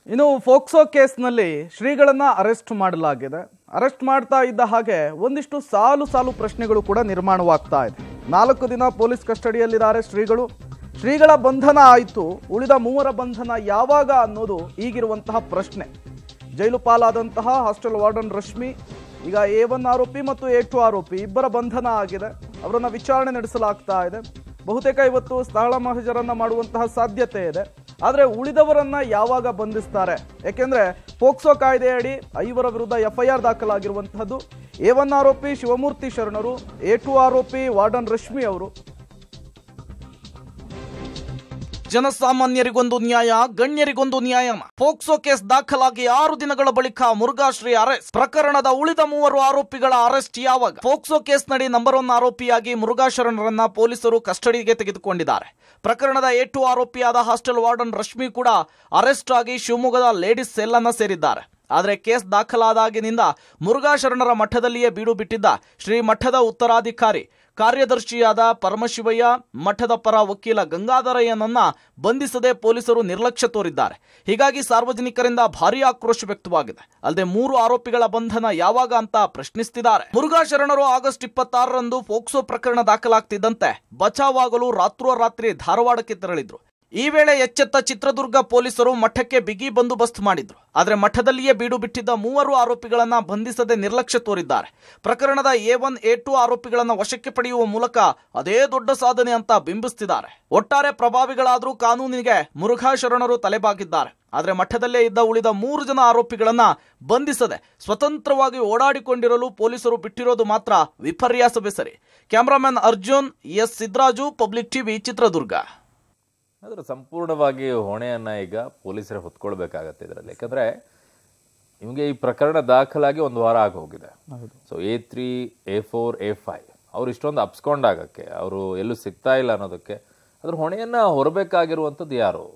ಇನ್ನು ಫೋಕ್ಸೋ ಕೇಸ್ನಲ್ಲಿ ಶ್ರೀಗಳನ್ನ ಅರೆಸ್ಟ್ ಮಾಡಲಾಗಿದೆ ಅರೆಸ್ಟ್ ಮಾಡ್ತಾ ಇದ್ದ ಹಾಗೆ ಒಂದಿಷ್ಟು ಸಾಲು ಸಾಲು ಪ್ರಶ್ನೆಗಳು ಕೂಡ ನಿರ್ಮಾಣವಾಗ್ತಾ ಇದೆ ನಾಲ್ಕು ದಿನ ಪೊಲೀಸ್ ಕಸ್ಟಡಿಯಲ್ಲಿದ್ದಾರೆ ಶ್ರೀಗಳು ಶ್ರೀಗಳ ಬಂಧನ ಆಯಿತು ಉಳಿದ ಮೂವರ ಬಂಧನ ಯಾವಾಗ ಅನ್ನೋದು ಈಗಿರುವಂತಹ ಪ್ರಶ್ನೆ ಜೈಲು ಪಾಲಾದಂತಹ ಹಾಸ್ಟೆಲ್ ವಾರ್ಡನ್ ರಶ್ಮಿ ಈಗ ಎ ಒನ್ ಆರೋಪಿ ಮತ್ತು ಎ ಟು ಆರೋಪಿ ಇಬ್ಬರ ಬಂಧನ ಆಗಿದೆ ಅವರನ್ನ ವಿಚಾರಣೆ ನಡೆಸಲಾಗ್ತಾ ಇದೆ ಬಹುತೇಕ ಇವತ್ತು ಸ್ಥಳ ಮಹಜರನ್ನ ಮಾಡುವಂತಹ ಸಾಧ್ಯತೆ ಇದೆ ಆದರೆ ಉಳಿದವರನ್ನ ಯಾವಾಗ ಬಂಧಿಸ್ತಾರೆ ಯಾಕೆಂದ್ರೆ ಪೋಕ್ಸೋ ಕಾಯ್ದೆಯಡಿ ಐವರ ವಿರುದ್ಧ ಎಫ್ಐಆರ್ ದಾಖಲಾಗಿರುವಂತಹದ್ದು ಎ ಒನ್ ಆರೋಪಿ ಶಿವಮೂರ್ತಿ ಶರಣರು ಎ ಟು ಆರೋಪಿ ವಾರ್ಡನ್ ರಶ್ಮಿ ಅವರು ಜನಸಾಮಾನ್ಯರಿಗೊಂದು ನ್ಯಾಯ ಗಣ್ಯರಿಗೊಂದು ನ್ಯಾಯ ಪೋಕ್ಸೋ ಕೇಸ್ ದಾಖಲಾಗಿ ಆರು ದಿನಗಳ ಬಳಿಕ ಮುರುಘಾಶ್ರೀ ಅರೆಸ್ಟ್ ಪ್ರಕರಣದ ಉಳಿದ ಮೂವರು ಆರೋಪಿಗಳ ಅರೆಸ್ಟ್ ಯಾವಾಗ ಪೋಕ್ಸೋ ಕೇಸ್ ನಡಿ ನಂಬರ್ ಒನ್ ಆರೋಪಿಯಾಗಿ ಮುರುಘಾ ಶರಣರನ್ನ ಪೊಲೀಸರು ಕಸ್ಟಡಿಗೆ ತೆಗೆದುಕೊಂಡಿದ್ದಾರೆ ಪ್ರಕರಣದ ಎ ಟು ಆರೋಪಿಯಾದ ಹಾಸ್ಟೆಲ್ ವಾರ್ಡನ್ ರಶ್ಮಿ ಕೂಡ ಅರೆಸ್ಟ್ ಆಗಿ ಶಿವಮೊಗ್ಗದ ಲೇಡೀಸ್ ಸೆಲ್ ಅನ್ನ ಸೇರಿದ್ದಾರೆ ಆದರೆ ಕೇಸ್ ದಾಖಲಾದಾಗಿನಿಂದ ಮುರುಘಾ ಶರಣರ ಮಠದಲ್ಲಿಯೇ ಬೀಡು ಬಿಟ್ಟಿದ್ದ ಶ್ರೀ ಮಠದ ಉತ್ತರಾಧಿಕಾರಿ ಕಾರ್ಯದರ್ಶಿಯಾದ ಪರಮಶಿವಯ್ಯ ಮಠದ ಪರ ವಕೀಲ ಗಂಗಾಧರಯ್ಯನನ್ನ ಬಂಧಿಸದೆ ಪೊಲೀಸರು ನಿರ್ಲಕ್ಷ್ಯ ತೋರಿದ್ದಾರೆ ಹೀಗಾಗಿ ಸಾರ್ವಜನಿಕರಿಂದ ಭಾರೀ ಆಕ್ರೋಶ ವ್ಯಕ್ತವಾಗಿದೆ ಅಲ್ಲದೆ ಮೂರು ಆರೋಪಿಗಳ ಬಂಧನ ಯಾವಾಗ ಅಂತ ಪ್ರಶ್ನಿಸುತ್ತಿದ್ದಾರೆ ಮುರುಘಾ ಶರಣರು ಆಗಸ್ಟ್ ಇಪ್ಪತ್ತಾರರಂದು ಫೋಕ್ಸೋ ಪ್ರಕರಣ ದಾಖಲಾಗ್ತಿದ್ದಂತೆ ಬಚಾವಾಗಲು ರಾತ್ರೋರಾತ್ರಿ ಧಾರವಾಡಕ್ಕೆ ತೆರಳಿದ್ರು ಈ ವೇಳೆ ಎಚ್ಚೆತ್ತ ಚಿತ್ರದುರ್ಗ ಪೊಲೀಸರು ಮಠಕ್ಕೆ ಬಿಗಿ ಬಂದೋಬಸ್ತ್ ಮಾಡಿದ್ರು ಆದರೆ ಮಠದಲ್ಲಿಯೇ ಬೀಡು ಬಿಟ್ಟಿದ್ದ ಮೂವರು ಆರೋಪಿಗಳನ್ನ ಬಂಧಿಸದೆ ನಿರ್ಲಕ್ಷ್ಯ ತೋರಿದ್ದಾರೆ ಪ್ರಕರಣದ ಎ ಒನ್ ಎ ಟು ಆರೋಪಿಗಳನ್ನ ವಶಕ್ಕೆ ಪಡೆಯುವ ಮೂಲಕ ಅದೇ ದೊಡ್ಡ ಸಾಧನೆ ಅಂತ ಬಿಂಬಿಸ್ತಿದ್ದಾರೆ ಒಟ್ಟಾರೆ ಪ್ರಭಾವಿಗಳಾದ್ರೂ ಕಾನೂನಿಗೆ ಮುರುಘಾ ಶರಣರು ತಲೆಬಾಗಿದ್ದಾರೆ ಆದರೆ ಮಠದಲ್ಲೇ ಇದ್ದ ಉಳಿದ ಮೂರು ಜನ ಆರೋಪಿಗಳನ್ನ ಬಂಧಿಸದೆ ಸ್ವತಂತ್ರವಾಗಿ ಓಡಾಡಿಕೊಂಡಿರಲು ಪೊಲೀಸರು ಬಿಟ್ಟಿರೋದು ಮಾತ್ರ ವಿಪರ್ಯಾಸವೇ ಸರಿ cameraman Arjun S Sidraju public TV Chitradurga ಆದರೆ ಸಂಪೂರ್ಣವಾಗಿ ಹೊಣೆಯನ್ನ ಈಗ ಪೊಲೀಸರೇ ಹೊತ್ಕೊಳ್ಬೇಕಾಗತ್ತೆ ಇದರಲ್ಲಿ ಯಾಕಂದ್ರೆ ನಿಮಗೆ ಈ ಪ್ರಕರಣ ದಾಖಲಾಗಿ ಒಂದು ವಾರ ಆಗಿ ಹೋಗಿದೆ so A three A four A five ಅವ್ರು ಇಷ್ಟೊಂದು ಅಪ್ಸ್ಕೊಂಡಾಗಕ್ಕೆ ಅವರು ಎಲ್ಲೂ ಸಿಗ್ತಾ ಇಲ್ಲ ಅನ್ನೋದಕ್ಕೆ ಅದ್ರ ಹೊಣೆಯನ್ನ ಹೊರಬೇಕಾಗಿರುವಂಥದ್ದು ಯಾರು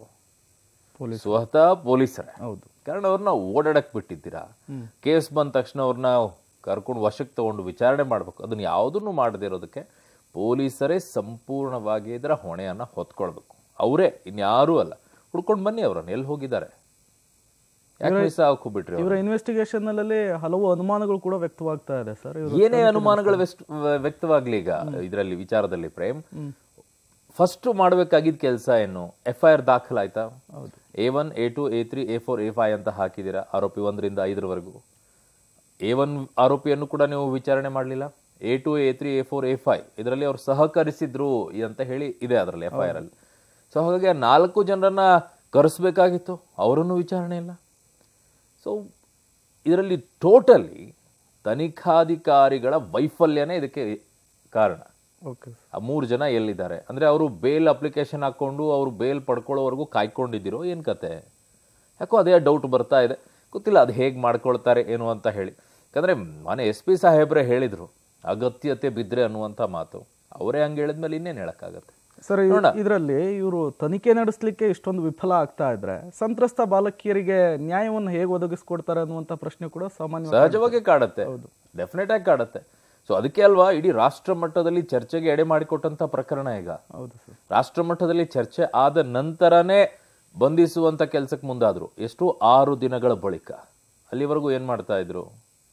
ಸ್ವತಃ ಪೊಲೀಸರೇ ಹೌದು ಕಾರಣ ಅವ್ರನ್ನ ಓಡಾಡಕ್ ಬಿಟ್ಟಿದ್ದೀರಾ ಕೇಸ್ ಬಂದ ತಕ್ಷಣ ಅವ್ರನ್ನ ಕರ್ಕೊಂಡು ವಶಕ್ಕೆ ತಗೊಂಡು ವಿಚಾರಣೆ ಮಾಡ್ಬೇಕು ಅದನ್ನ ಯಾವುದನ್ನು ಮಾಡದೇ ಇರೋದಕ್ಕೆ ಪೊಲೀಸರೇ ಸಂಪೂರ್ಣವಾಗಿ ಇದರ ಹೊಣೆಯನ್ನ ಹೊತ್ಕೊಳ್ಬೇಕು ಅವರೇ ಇನ್ಯಾರೂ ಅಲ್ಲ ಹುಡ್ಕೊಂಡು ಬನ್ನಿ ಅವ್ರನ್ನ ಎಲ್ಲಿ ಹೋಗಿದ್ದಾರೆ ಯಾಕೆ ಮಿಸ್ ಹಾಕೋಬಿಟ್ರಿ ಇವರ ಇನ್ವೆಸ್ಟಿಗೇಷನ್ ನಲ್ಲಿ ಹಲವು ಅನುಮಾನಗಳು ಕೂಡ ವ್ಯಕ್ತವಾಗ್ತಾ ಇದೆ ಸರ್ ಇವರು ಏನೇ ಅನುಮಾನಗಳು ವ್ಯಕ್ತ- ವ್ಯಕ್ತವಾಗ್ಲಿ ಈಗ ಇದರಲ್ಲಿ ವಿಚಾರದಲ್ಲಿ ಪ್ರೇಮ್ ಫಸ್ಟ್ ಮಾಡಬೇಕಾಗಿದ್ದ ಕೆಲಸ ಏನು ಎಫ್ ಐ ಆರ್ ದಾಖಲಾಯ್ತಾ A one A two A three A four A five ಅಂತ ಹಾಕಿದ್ದೀರಾ ಆರೋಪಿ ಒಂದರಿಂದ ಐದರವರೆಗೂ ಎ ಒನ್ ಆರೋಪಿಯನ್ನು ಕೂಡ ನೀವು ವಿಚಾರಣೆ ಮಾಡಲಿಲ್ಲ A two A three A four A five ಇದರಲ್ಲಿ ಅವ್ರು ಸಹಕರಿಸಿದ್ರು ಅಂತ ಹೇಳಿ ಇದೆ ಅದರಲ್ಲಿ ಎಫ್ ಐ ಆರ್ ಅಲ್ಲಿ ಸೊ ಹಾಗಾಗಿ ಆ ನಾಲ್ಕು ಜನರನ್ನ ಕರೆಸ್ಬೇಕಾಗಿತ್ತು ಅವರನ್ನು ವಿಚಾರಣೆ ಇಲ್ಲ ಸೊ ಇದರಲ್ಲಿ ಟೋಟಲಿ ತನಿಖಾಧಿಕಾರಿಗಳ ವೈಫಲ್ಯನೇ ಇದಕ್ಕೆ ಕಾರಣ ಓಕೆ ಆ ಮೂರು ಜನ ಎಲ್ಲಿದ್ದಾರೆ ಅಂದ್ರೆ ಅವರು ಬೇಲ್ ಅಪ್ಲಿಕೇಶನ್ ಹಾಕೊಂಡು ಅವರು ಬೇಲ್ ಪಡ್ಕೊಳ್ಳೋವರೆಗೂ ಕಾಯ್ಕೊಂಡಿದ್ದೀರೋ ಏನ್ ಕತೆ ಯಾಕೋ ಅದೇ ಡೌಟ್ ಬರ್ತಾ ಇದೆ ಗೊತ್ತಿಲ್ಲ ಅದು ಹೇಗೆ ಮಾಡ್ಕೊಳ್ತಾರೆ ಏನು ಅಂತ ಹೇಳಿ ಯಾಕಂದ್ರೆ ಮನೆ ಎಸ್ ಪಿ ಸಾಹೇಬ್ರೆ ಹೇಳಿದ್ರು ಅಗತ್ಯತೆ ಬಿದ್ರೆ ಅನ್ನುವಂಥ ಮಾತು ಅವರೇ ಹಂಗೆ ಹೇಳಿದ್ಮೇಲೆ ಇನ್ನೇನು ಹೇಳಕ್ಕಾಗತ್ತೆ ಸರ್ ಇದರಲ್ಲಿ ಇವರು ತನಿಖೆ ನಡೆಸಲಿಕ್ಕೆ ಇಷ್ಟೊಂದು ವಿಫಲ ಆಗ್ತಾ ಇದ್ರೆ ಸಂತ್ರಸ್ತ ಬಾಲಕಿಯರಿಗೆ ನ್ಯಾಯವನ್ನು ಹೇಗೆ ಒದಗಿಸ್ಕೊಡ್ತಾರೆ ಅನ್ನುವಂಥ ಪ್ರಶ್ನೆ ಕೂಡ ಸಾಮಾನ್ಯ ಸಹಜವಾಗಿ ಕಾಡತ್ತೆ ಡೆಫಿನೆಟ್ ಆಗಿ ಕಾಡತ್ತೆ ಸೊ ಅದಕ್ಕೆ ಅಲ್ವಾ ಇಡೀ ರಾಷ್ಟ್ರ ಮಟ್ಟದಲ್ಲಿ ಚರ್ಚೆಗೆ ಎಡೆ ಮಾಡಿಕೊಟ್ಟಂತ ಪ್ರಕರಣ ಈಗ ಹೌದು ಸರ್ ರಾಷ್ಟ್ರ ಮಟ್ಟದಲ್ಲಿ ಚರ್ಚೆ ಆದ ನಂತರನೇ ಬಂಧಿಸುವಂತ ಕೆಲಸಕ್ಕೆ ಮುಂದಾದ್ರು ಎಷ್ಟು ಆರು ದಿನಗಳ ಬಳಿಕ ಅಲ್ಲಿವರೆಗೂ ಏನ್ ಮಾಡ್ತಾ ಇದ್ರು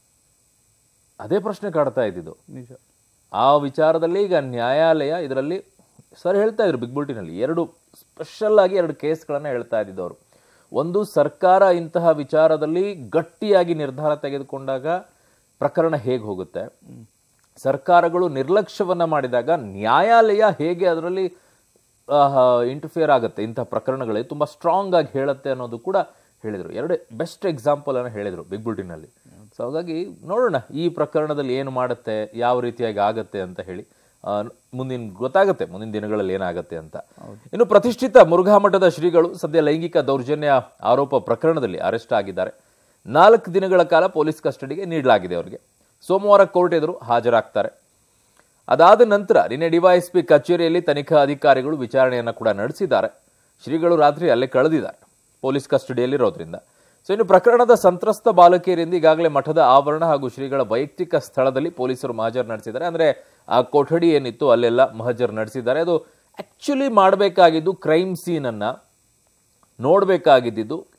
ಅದೇ ಪ್ರಶ್ನೆ ಕಾಡ್ತಾ ಇದ್ದಿದ್ದು ನಿಜ ಆ ವಿಚಾರದಲ್ಲಿ ಈಗ ನ್ಯಾಯಾಲಯ ಇದರಲ್ಲಿ ಸರ್ ಹೇಳ್ತಾ ಇದ್ರು ಬಿಗ್ ಬುಲ್ಟಿನಲ್ಲಿ ಎರಡು ಸ್ಪೆಷಲ್ ಆಗಿ ಎರಡು ಕೇಸ್ಗಳನ್ನ ಹೇಳ್ತಾ ಇದ್ದಿದ್ದವರು ಒಂದು ಸರ್ಕಾರ ಇಂತಹ ವಿಚಾರದಲ್ಲಿ ಗಟ್ಟಿಯಾಗಿ ನಿರ್ಧಾರ ತೆಗೆದುಕೊಂಡಾಗ ಪ್ರಕರಣ ಹೇಗೆ ಹೋಗುತ್ತೆ ಸರ್ಕಾರಗಳು ನಿರ್ಲಕ್ಷ್ಯವನ್ನ ಮಾಡಿದಾಗ ನ್ಯಾಯಾಲಯ ಹೇಗೆ ಅದರಲ್ಲಿ ಇಂಟರ್ಫಿಯರ್ ಆಗುತ್ತೆ ಇಂತಹ ಪ್ರಕರಣಗಳಲ್ಲಿ ತುಂಬಾ ಸ್ಟ್ರಾಂಗ್ ಆಗಿ ಹೇಳುತ್ತೆ ಅನ್ನೋದು ಕೂಡ ಹೇಳಿದರು ಎರಡು ಬೆಸ್ಟ್ ಎಕ್ಸಾಂಪಲ್ ಅನ್ನು ಹೇಳಿದರು ಬಿಗ್ ಬುಲ್ಟಿನಲ್ಲಿ ಸೊ ಹಾಗಾಗಿ ನೋಡೋಣ ಈ ಪ್ರಕರಣದಲ್ಲಿ ಏನು ಮಾಡುತ್ತೆ ಯಾವ ರೀತಿಯಾಗಿ ಆಗತ್ತೆ ಅಂತ ಹೇಳಿ ಆ, ಮುಂದಿನ ಗೊತ್ತಾಗುತ್ತೆ ಮುಂದಿನ ದಿನಗಳಲ್ಲಿ ಏನಾಗತ್ತೆ ಅಂತ ಇನ್ನು ಪ್ರತಿಷ್ಠಿತ ಮುರುಘಾ ಮಠದ ಶ್ರೀಗಳು ಸದ್ಯ ಲೈಂಗಿಕ ದೌರ್ಜನ್ಯ ಆರೋಪ ಪ್ರಕರಣದಲ್ಲಿ ಅರೆಸ್ಟ್ ಆಗಿದ್ದಾರೆ ನಾಲ್ಕು ದಿನಗಳ ಕಾಲ ಪೊಲೀಸ್ ಕಸ್ಟಡಿಗೆ ನೀಡಲಾಗಿದೆ ಅವರಿಗೆ ಸೋಮವಾರ ಕೋರ್ಟ್ ಎದುರು ಹಾಜರಾಗ್ತಾರೆ ಅದಾದ ನಂತರ ನಿನ್ನೆ ಡಿವೈಎಸ್ಪಿ ಕಚೇರಿಯಲ್ಲಿ ತನಿಖಾ ಅಧಿಕಾರಿಗಳು ವಿಚಾರಣೆಯನ್ನ ಕೂಡ ನಡೆಸಿದ್ದಾರೆ ಶ್ರೀಗಳು ರಾತ್ರಿ ಅಲ್ಲೇ ಕಳೆದಿದ್ದಾರೆ ಪೊಲೀಸ್ ಕಸ್ಟಡಿಯಲ್ಲಿರೋದ್ರಿಂದ ಸೊ ಇನ್ನು ಪ್ರಕರಣದ ಸಂತ್ರಸ್ತ ಬಾಲಕಿಯರಿಂದ ಈಗಾಗಲೇ ಮಠದ ಆವರಣ ಹಾಗೂ ಶ್ರೀಗಳ ವೈಯಕ್ತಿಕ ಸ್ಥಳದಲ್ಲಿ ಪೊಲೀಸರು ಮಹಜರ್ ನಡೆಸಿದ್ದಾರೆ ಅಂದ್ರೆ ಆ ಕೊಠಡಿ ಏನಿತ್ತು ಅಲ್ಲೆಲ್ಲ ಮಹಜರ್ ನಡೆಸಿದ್ದಾರೆ ಅದು ಆಕ್ಚುಲಿ ಮಾಡಬೇಕಾಗಿದ್ದು ಕ್ರೈಮ್ ಸೀನ್ ಅನ್ನ ನೋಡಬೇಕಾಗಿದ್ದು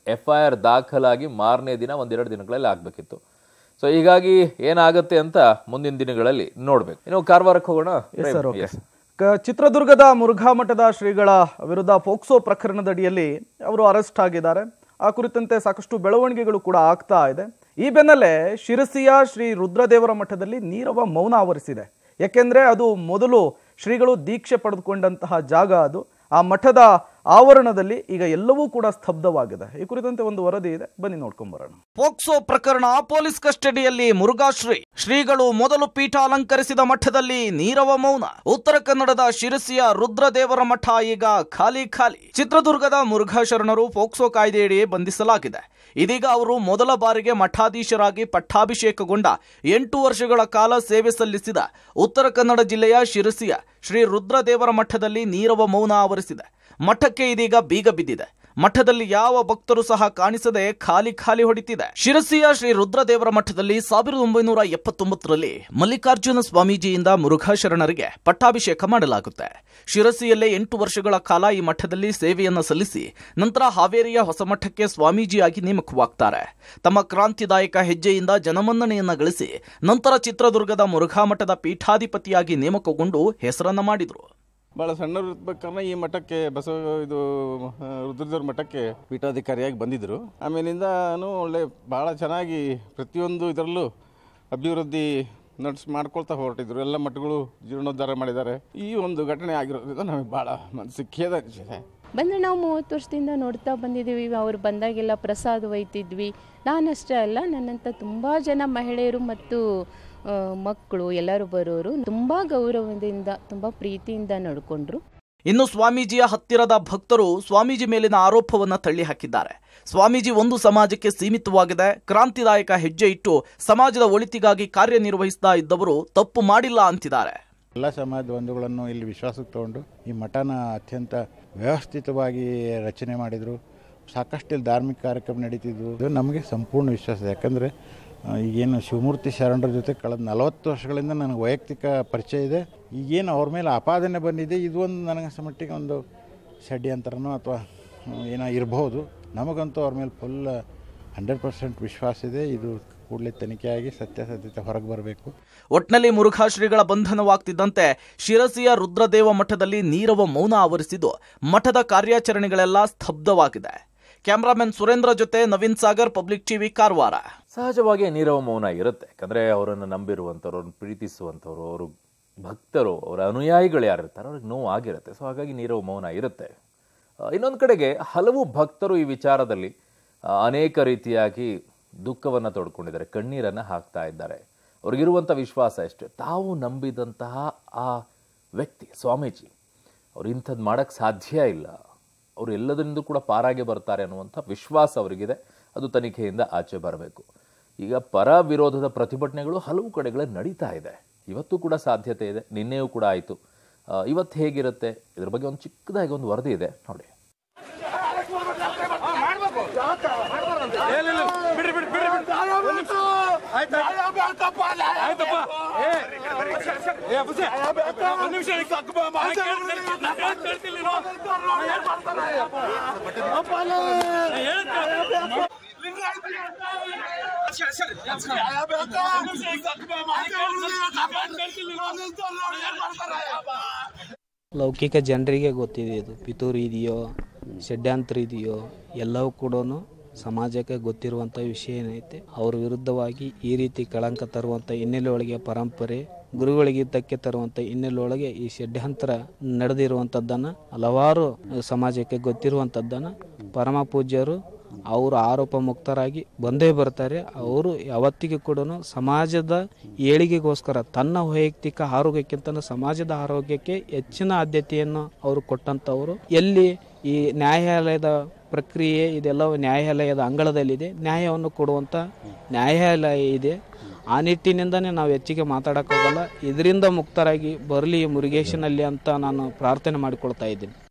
ಎಫ್ ಐ ಆರ್ ದಾಖಲಾಗಿ ಮಾರನೇ ದಿನ ಒಂದೆರಡು ದಿನಗಳಲ್ಲಿ ಆಗಬೇಕಿತ್ತು ಸೊ ಹೀಗಾಗಿ ಏನಾಗುತ್ತೆ ಅಂತ ಮುಂದಿನ ದಿನಗಳಲ್ಲಿ ನೋಡ್ಬೇಕು ಇನ್ನು ಕಾರವಾರಕ್ಕೆ ಹೋಗೋಣ ಸರ್ ಓಕೆ Yes. ಕ- ಚಿತ್ರದುರ್ಗದ ಮುರುಘಾ ಮಠದ ಶ್ರೀಗಳ ವಿರುದ್ಧ ಪೋಕ್ಸೋ ಪ್ರಕರಣದಡಿಯಲ್ಲಿ ಅವರು ಅರೆಸ್ಟ್ ಆಗಿದ್ದಾರೆ ಆ ಕುರಿತಂತೆ ಸಾಕಷ್ಟು ಬೆಳವಣಿಗೆಗಳು ಕೂಡ ಆಗ್ತಾ ಇದೆ ಈ ಬೆನ್ನಲ್ಲೇ ಶಿರಸಿಯ ಶ್ರೀ ರುದ್ರದೇವರ ಮಠದಲ್ಲಿ ನೀರವ ಮೌನ ಆವರಿಸಿದೆ ಯಾಕೆಂದ್ರೆ ಅದು ಮೊದಲು ಶ್ರೀಗಳು ದೀಕ್ಷೆ ಪಡೆದುಕೊಂಡಂತಹ ಜಾಗ ಅದು ಆ ಮಠದ ಆವರಣದಲ್ಲಿ ಈಗ ಎಲ್ಲವೂ ಕೂಡ ಸ್ತಬ್ಧವಾಗಿದೆ ಈ ಕುರಿತಂತೆ ಒಂದು ವರದಿ ಇದೆ ಬನ್ನಿ ನೋಡ್ಕೊಂಡ್ ಬರೋಣ ಪೋಕ್ಸೋ ಪ್ರಕರಣ ಪೊಲೀಸ್ ಕಸ್ಟಡಿಯಲ್ಲಿ ಮುರುಘಾಶ್ರೀ ಶ್ರೀಗಳು ಮೊದಲು ಪೀಠ ಅಲಂಕರಿಸಿದ ಮಠದಲ್ಲಿ ನೀರವ ಮೌನ ಉತ್ತರ ಕನ್ನಡದ ಶಿರಸಿಯ ರುದ್ರದೇವರ ಮಠ ಈಗ ಖಾಲಿ ಖಾಲಿ ಚಿತ್ರದುರ್ಗದ ಮುರುಘಾ ಶರಣರು ಪೋಕ್ಸೋ ಕಾಯ್ದೆಯಡಿ ಬಂಧಿಸಲಾಗಿದೆ ಇದೀಗ ಅವರು ಮೊದಲ ಬಾರಿಗೆ ಮಠಾಧೀಶರಾಗಿ ಪಟ್ಟಾಭಿಷೇಕಗೊಂಡ ಎಂಟು ವರ್ಷಗಳ ಕಾಲ ಸೇವೆ ಸಲ್ಲಿಸಿದ ಉತ್ತರ ಕನ್ನಡ ಜಿಲ್ಲೆಯ ಶಿರಸಿಯ ಶ್ರೀ ರುದ್ರದೇವರ ಮಠದಲ್ಲಿ ನೀರವ ಮೌನ ಆವರಿಸಿದೆ ಮಠಕ್ಕೆ ಇದೀಗ ಬೀಗ ಬಿದ್ದಿದೆ ಮಠದಲ್ಲಿ ಯಾವ ಭಕ್ತರು ಸಹ ಕಾಣಿಸದೆ ಖಾಲಿ ಖಾಲಿ ಹೊಡಿತಿದೆ ಶಿರಸಿಯ ಶ್ರೀ ರುದ್ರದೇವರ ಮಠದಲ್ಲಿ ಸಾವಿರದ ಒಂಬೈನೂರ ಎಪ್ಪತ್ತೊಂಬತ್ತರಲ್ಲಿ ಮಲ್ಲಿಕಾರ್ಜುನ ಸ್ವಾಮೀಜಿಯಿಂದ ಮುರುಘಾ ಶರಣರಿಗೆ ಪಟ್ಟಾಭಿಷೇಕ ಮಾಡಲಾಗುತ್ತೆ ಶಿರಸಿಯಲ್ಲೇ ಎಂಟು ವರ್ಷಗಳ ಕಾಲ ಈ ಮಠದಲ್ಲಿ ಸೇವೆಯನ್ನ ಸಲ್ಲಿಸಿ ನಂತರ ಹಾವೇರಿಯ ಹೊಸ ಮಠಕ್ಕೆ ಸ್ವಾಮೀಜಿಯಾಗಿ ನೇಮಕವಾಗ್ತಾರೆ ತಮ್ಮ ಕ್ರಾಂತಿದಾಯಕ ಹೆಜ್ಜೆಯಿಂದ ಜನಮನ್ನಣೆಯನ್ನ ಗಳಿಸಿ ನಂತರ ಚಿತ್ರದುರ್ಗದ ಮುರುಘಾ ಮಠದ ಪೀಠಾಧಿಪತಿಯಾಗಿ ನೇಮಕಗೊಂಡು ಹೆಸರನ್ನ ಮಾಡಿದ್ರು ಭಾಳ ಸಣ್ಣವ್ರು ಇರ್ಬೇಕಾದ್ರೆ ಈ ಮಠಕ್ಕೆ ಬಸವ ಇದು ಆ, ರುದ್ರದೇವ್ರ ಮಠಕ್ಕೆ ಪೀಠಾಧಿಕಾರಿಯಾಗಿ ಬಂದಿದ್ದರು ಆಮೇಲಿಂದನೂ ಒಳ್ಳೆ ಭಾಳ ಚೆನ್ನಾಗಿ ಪ್ರತಿಯೊಂದು ಇದರಲ್ಲೂ ಅಭಿವೃದ್ಧಿ ನಡ್ಸ್ ಮಾಡ್ಕೊಳ್ತಾ ಹೊರಟಿದ್ರು ಎಲ್ಲ ಮಠಗಳು ಜೀರ್ಣೋದ್ಧಾರ ಮಾಡಿದ್ದಾರೆ ಈ ಒಂದು ಘಟನೆ ಆಗಿರೋದ್ರಿಂದ ನಮಗೆ ಭಾಳ ಮನಸ್ಸಿಗೆ ಖೇದ ಅನಿಸಿದೆ ಬಂದರೆ ನಾವು ಮೂವತ್ತು ವರ್ಷದಿಂದ ನೋಡ್ತಾ ಬಂದಿದ್ದೀವಿ ಅವ್ರು ಬಂದಾಗೆಲ್ಲ ಪ್ರಸಾದ ಒಯ್ತಿದ್ವಿ ನಾನಷ್ಟೇ ಅಲ್ಲ ನನ್ನಂಥ ತುಂಬ ಜನ ಮಹಿಳೆಯರು ಮತ್ತು ಆ, ಮಕ್ಕಳು ಎಲ್ಲರೂ ಬರೋರು ತುಂಬ ಗೌರವದಿಂದ ತುಂಬ ಪ್ರೀತಿಯಿಂದ ನಡ್ಕೊಂಡ್ರು ಇನ್ನು ಸ್ವಾಮೀಜಿಯ ಹತ್ತಿರದ ಭಕ್ತರು ಸ್ವಾಮೀಜಿ ಮೇಲಿನ ಆರೋಪವನ್ನ ತಳ್ಳಿ ಹಾಕಿದ್ದಾರೆ ಸ್ವಾಮೀಜಿ ಒಂದು ಸಮಾಜಕ್ಕೆ ಸೀಮಿತವಾಗಿದೆ ಕ್ರಾಂತಿದಾಯಕ ಹೆಜ್ಜೆ ಇಟ್ಟು ಸಮಾಜದ ಒಳಿತಿಗಾಗಿ ಕಾರ್ಯನಿರ್ವಹಿಸ್ತಾ ಇದ್ದವರು ತಪ್ಪು ಮಾಡಿಲ್ಲ ಅಂತಿದ್ದಾರೆ ಎಲ್ಲ ಸಮಾಜ ಬಂಧುಗಳನ್ನು ಇಲ್ಲಿ ವಿಶ್ವಾಸಕ್ಕೆ ತಗೊಂಡು ಈ ಮಠನ ಅತ್ಯಂತ ವ್ಯವಸ್ಥಿತವಾಗಿ ರಚನೆ ಮಾಡಿದರು ಸಾಕಷ್ಟು ಇಲ್ಲಿ ಧಾರ್ಮಿಕ ಕಾರ್ಯಕ್ರಮ ನಡೀತಿದ್ವು ಇದು ನಮಗೆ ಸಂಪೂರ್ಣ ವಿಶ್ವಾಸ ಇದೆ ಯಾಕಂದರೆ ಆ, ಈಗೇನು ಶಿವಮೂರ್ತಿ ಶರಣರ ಜೊತೆ ಕಳೆದ ನಲವತ್ತು ವರ್ಷಗಳಿಂದ ನನಗೆ ವೈಯಕ್ತಿಕ ಪರಿಚಯ ಇದೆ ಈಗೇನು ಅವ್ರ ಮೇಲೆ ಆಪಾದನೆ ಬಂದಿದೆ ಇದು ಒಂದು ನನಗೆ ಮಟ್ಟಿಗೆ ಒಂದು ಷಡ್ಯಂತರನೋ ಅಥವಾ ಏನೋ ಇರ್ಬೋದು ನಮಗಂತೂ ಅವ್ರ ಮೇಲೆ ಫುಲ್ ಹಂಡ್ರೆಡ್ ಪರ್ಸೆಂಟ್ ವಿಶ್ವಾಸ ಇದೆ ಇದು ಕೂಡಲೇ ತನಿಖೆಯಾಗಿ ಸತ್ಯಾಸತ್ಯತೆ ಹೊರಗೆ ಬರಬೇಕು ಒಟ್ನಲ್ಲಿ ಮುರುಘಾ ಶ್ರೀಗಳ ಬಂಧನವಾಗ್ತಿದ್ದಂತೆ ಶಿರಸಿಯ ರುದ್ರದೇವ ಮಠದಲ್ಲಿ ನೀರವ ಮೌನ ಆವರಿಸಿದ್ದು ಮಠದ ಕಾರ್ಯಾಚರಣೆಗಳೆಲ್ಲ ಸ್ತಬ್ಧವಾಗಿದೆ ಕ್ಯಾಮರಾಮನ್ ಸುರೇಂದ್ರ ಜೊತೆ ನವೀನ್ ಸಾಗರ್ ಪಬ್ಲಿಕ್ ಟಿವಿ ಕಾರವಾರ ಸಹಜವಾಗಿ ನೀರವ ಮೌನ ಇರುತ್ತೆ ಯಾಕಂದ್ರೆ ಅವರನ್ನು ನಂಬಿರುವಂಥವ್ರು ಅವ್ರನ್ನ ಪ್ರೀತಿಸುವಂಥವ್ರು ಅವರು ಭಕ್ತರು ಅವರ ಅನುಯಾಯಿಗಳು ಯಾರಿರ್ತಾರೆ ಅವ್ರಿಗೆ ನೋವು ಆಗಿರುತ್ತೆ ಸೊ ಹಾಗಾಗಿ ನೀರವ ಮೌನ ಇರುತ್ತೆ ಇನ್ನೊಂದು ಕಡೆಗೆ ಹಲವು ಭಕ್ತರು ಈ ವಿಚಾರದಲ್ಲಿ ಆ, ಅನೇಕ ರೀತಿಯಾಗಿ ದುಃಖವನ್ನು ತೊಡ್ಕೊಂಡಿದ್ದಾರೆ ಕಣ್ಣೀರನ್ನು ಹಾಕ್ತಾ ಇದ್ದಾರೆ ಅವ್ರಿಗಿರುವಂಥ ವಿಶ್ವಾಸ ಎಷ್ಟು ತಾವು ನಂಬಿದಂತಹ ಆ ವ್ಯಕ್ತಿ ಸ್ವಾಮೀಜಿ ಅವ್ರು ಇಂಥದ್ದು ಮಾಡೋಕ್ಕೆ ಸಾಧ್ಯ ಇಲ್ಲ ಅವರು ಎಲ್ಲದರಿಂದ ಕೂಡ ಪಾರಾಗಿ ಬರ್ತಾರೆ ಅನ್ನುವಂಥ ವಿಶ್ವಾಸ ಅವರಿಗಿದೆ ಅದು ತನಿಖೆಯಿಂದ ಆಚೆ ಬರಬೇಕು ಈಗ ಪರ ವಿರೋಧದ ಪ್ರತಿಭಟನೆಗಳು ಹಲವು ಕಡೆಗಳಲ್ಲಿ ನಡೀತಾ ಇದೆ ಇವತ್ತು ಕೂಡ ಸಾಧ್ಯತೆ ಇದೆ ನಿನ್ನೆಯೂ ಕೂಡ ಆಯಿತು ಇವತ್ತು ಹೇಗಿರುತ್ತೆ ಇದ್ರ ಬಗ್ಗೆ ಒಂದು ಚಿಕ್ಕದಾಗಿ ಒಂದು ವರದಿ ಇದೆ ನೋಡಿ ಲೌಕಿಕ ಜನರಿಗೆ ಗೊತ್ತಿದೆ ಇದು ಪಿತೂರಿ ಇದೆಯೋ ಷಡ್ಯಂತ್ರ ಇದೆಯೋ ಎಲ್ಲವೂ ಕೂಡ ಸಮಾಜಕ್ಕೆ ಗೊತ್ತಿರುವಂಥ ವಿಷಯ ಏನೈತೆ ಅವ್ರ ವಿರುದ್ಧವಾಗಿ ಈ ರೀತಿ ಕಳಂಕ ತರುವಂಥ ಹಿನ್ನೆಲೆ ಒಳಗೆ ಪರಂಪರೆ ಗುರುಗಳಿಗೆ ಧಕ್ಕೆ ತರುವಂಥ ಹಿನ್ನೆಲೆ ಒಳಗೆ ಈ ಷಡ್ಯಂತ್ರ ನಡೆದಿರುವಂಥದ್ದನ್ನು ಹಲವಾರು ಸಮಾಜಕ್ಕೆ ಗೊತ್ತಿರುವಂಥದ್ದನ್ನು ಪರಮ ಪೂಜ್ಯರು ಅವರು ಆರೋಪ ಮುಕ್ತರಾಗಿ ಬಂದೇ ಬರ್ತಾರೆ ಅವರು ಯಾವತ್ತಿಗೂ ಕೂಡ ಸಮಾಜದ ಏಳಿಗೆಗೋಸ್ಕರ ತನ್ನ ವೈಯಕ್ತಿಕ ಆರೋಗ್ಯಕ್ಕಿಂತ ಸಮಾಜದ ಆರೋಗ್ಯಕ್ಕೆ ಹೆಚ್ಚಿನ ಆದ್ಯತೆಯನ್ನು ಅವರು ಕೊಟ್ಟಂಥವರು ಎಲ್ಲಿ ಈ ನ್ಯಾಯಾಲಯದ ಪ್ರಕ್ರಿಯೆ ಇದೆಲ್ಲವೂ ನ್ಯಾಯಾಲಯದ ಅಂಗಳದಲ್ಲಿದೆ ನ್ಯಾಯವನ್ನು ಕೊಡುವಂಥ ನ್ಯಾಯಾಲಯ ಇದೆ ಆ ನಿಟ್ಟಿನಿಂದನೇ ನಾವು ಹೆಚ್ಚಿಗೆ ಮಾತಾಡೋಕ್ಕಾಗಲ್ಲ ಇದರಿಂದ ಮುಕ್ತರಾಗಿ ಬರಲಿ ಮುರುಗೇಶನಲ್ಲಿ ಅಂತ ನಾನು ಪ್ರಾರ್ಥನೆ ಮಾಡಿಕೊಳ್ತಾ ಇದ್ದೀನಿ